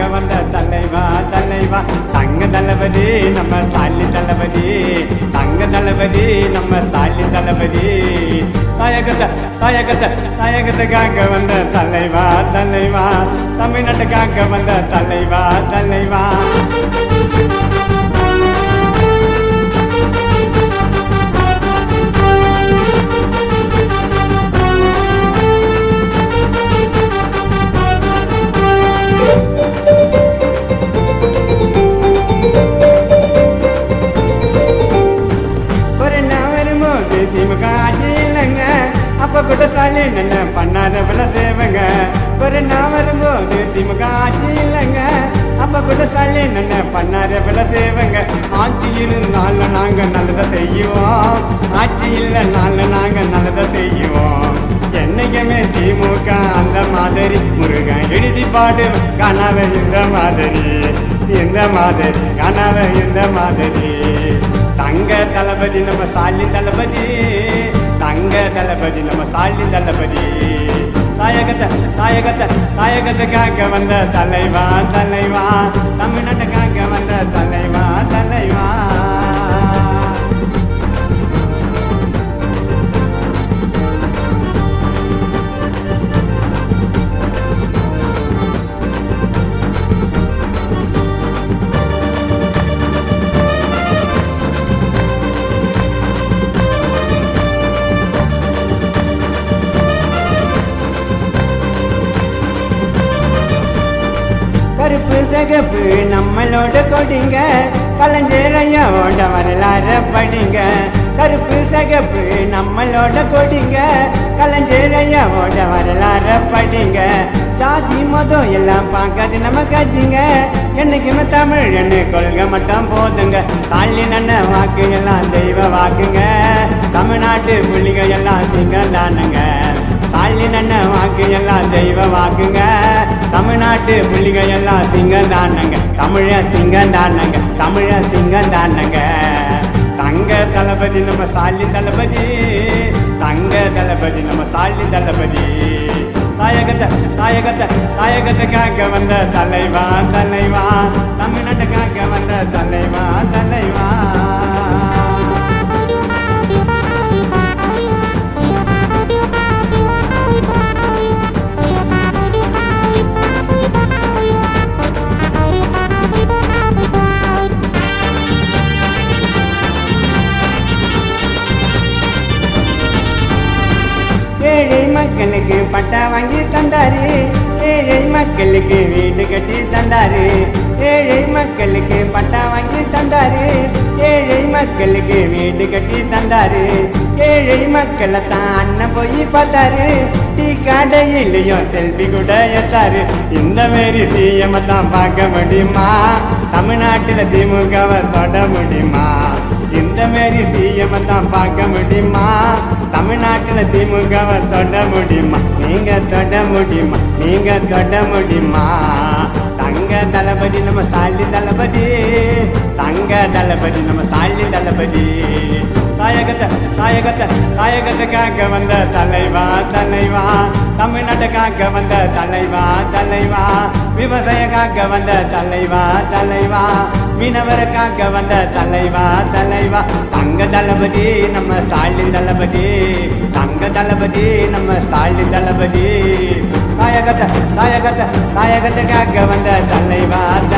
வந்த தலைவா தலைவா தங்க தளபதி நம்ம ஸ்டாலின் தளபதி தங்க தளபதி நம்ம ஸ்டாலின் தளபதி தாயகத்தை தாயகத்தை தாயகத்துக்காக வந்த தலைவா தலைவா தமிழ்நாட்டுக்காக வந்த தலைவா தலைவா கொரோனா வரும்போது திமுக ஆட்சி இல்லைங்க அப்ப கூட ஸ்டாலின் என்ன பண்ணாத பல சேவைங்க கொரோனா வரும்போது திமுக ஆட்சி இல்லைங்க அப்ப கூட ஸ்டாலின் என்ன பண்ணாத பல சேவைங்க ஆட்சி இருந்தாலும் நாங்க நல்லதை செய்வோம் ஆட்சி இல்லைனாலும் நாங்க நல்லதை செய்வோம் என்னைக்குமே திமுக அந்த மாதிரி முருகன் எழுதி பாடு கனவு இந்த மாதிரி இந்த மாதிரி கனவு இந்த மாதிரி தங்க தளபதி நம்ம ஸ்டாலின் தளபதி தங்க தளபதி நம்ம ஸ்டாலின் தளபதி தாயகத்தை தாயகத்தை தாயகத்துக்காக வந்த தலைவா தலைவா தமிழ்நாட்டுக்காக வந்த தலைவா தலைவா கருப்பு சகப்பு நம்மளோட கொடிங்க கலைஞர் ஐயாவோட வரலாறு படிங்க கருப்பு சகப்பு நம்மளோட கொடிங்க கலைஞர் ஐயாவோட வரலாறு படிங்க ஜாதி மதம் எல்லாம் பார்க்காது நம்ம கட்சிங்க என்னைக்குமே தமிழ் என்ன கொள்கை மட்டும் போதுங்க தாலி நன்ன வாக்கு எல்லாம் தெய்வ வாக்குங்க தமிழ்நாட்டு புள்ளிங்க எல்லாம் சிங்கம் தானுங்க தாலி நன்ன வாக்கு எல்லாம் தெய்வ வாக்குங்க தமிழ்நாட்டு புள்ளிங்க எல்லாம் சிங்கம் தானங்க தமிழ சிங்கம் தானங்க தமிழ சிங்கம் தானங்க தங்க தளபதி நம்ம ஸ்டாலின் தளபதி தங்க தளபதி நம்ம ஸ்டாலின் தளபதி தாயகத்தை தாயகத்தை தாயகத்துக்காக வந்த தலைவா தலைவா தமிழ்நாட்டுக்காக வந்த தலைவா தலைவா ஏழை மக்களுக்கு பட்டா வாங்கி தந்தாரு ஏழை மக்களுக்கு வீடு கட்டி தந்தாரு ஏழை மக்களுக்கு பட்டா வாங்கி தந்தாரு ஏழை மக்களுக்கு வீடு கட்டி தந்தாரு ஏழை மக்களை தான் அண்ணன் போய் பார்த்தாரு டீ கடையிலையும் செல்ஃபி கூட எடுத்தாரு இந்த மாரி சிஎம் தான் பார்க்க முடியுமா தமிழ்நாட்டில் திமுகவை தொட முடியுமா இந்த மாரி சிஎம் தான் பார்க்க முடியுமா தமிழ்நாட்டில் திமுகவை தொட முடியுமா நீங்க தொட முடியுமா நீங்க தொட முடியுமா தங்க தளபதி நம்ம ஸ்டாலின் தளபதி தங்க தளபதி நம்ம ஸ்டாலின் தளபதி தாயகத்தை தாயகத்தை தாயகத்துக்காக வந்த தலைவா தலைவா தமிழ்நாட்டுக்காக வந்த தலைவா தலைவா விவசாயக்காக வந்த தலைவா தலைவா மீனவருக்காக வந்த தலைவா தலைவா தங்க தளபதி நம்ம ஸ்டாலின் தளபதி தங்க தளபதி நம்ம ஸ்டாலின் தளபதி தாயகத்தை தாயகத்தை தாயகத்துக்காக வந்த தலைவா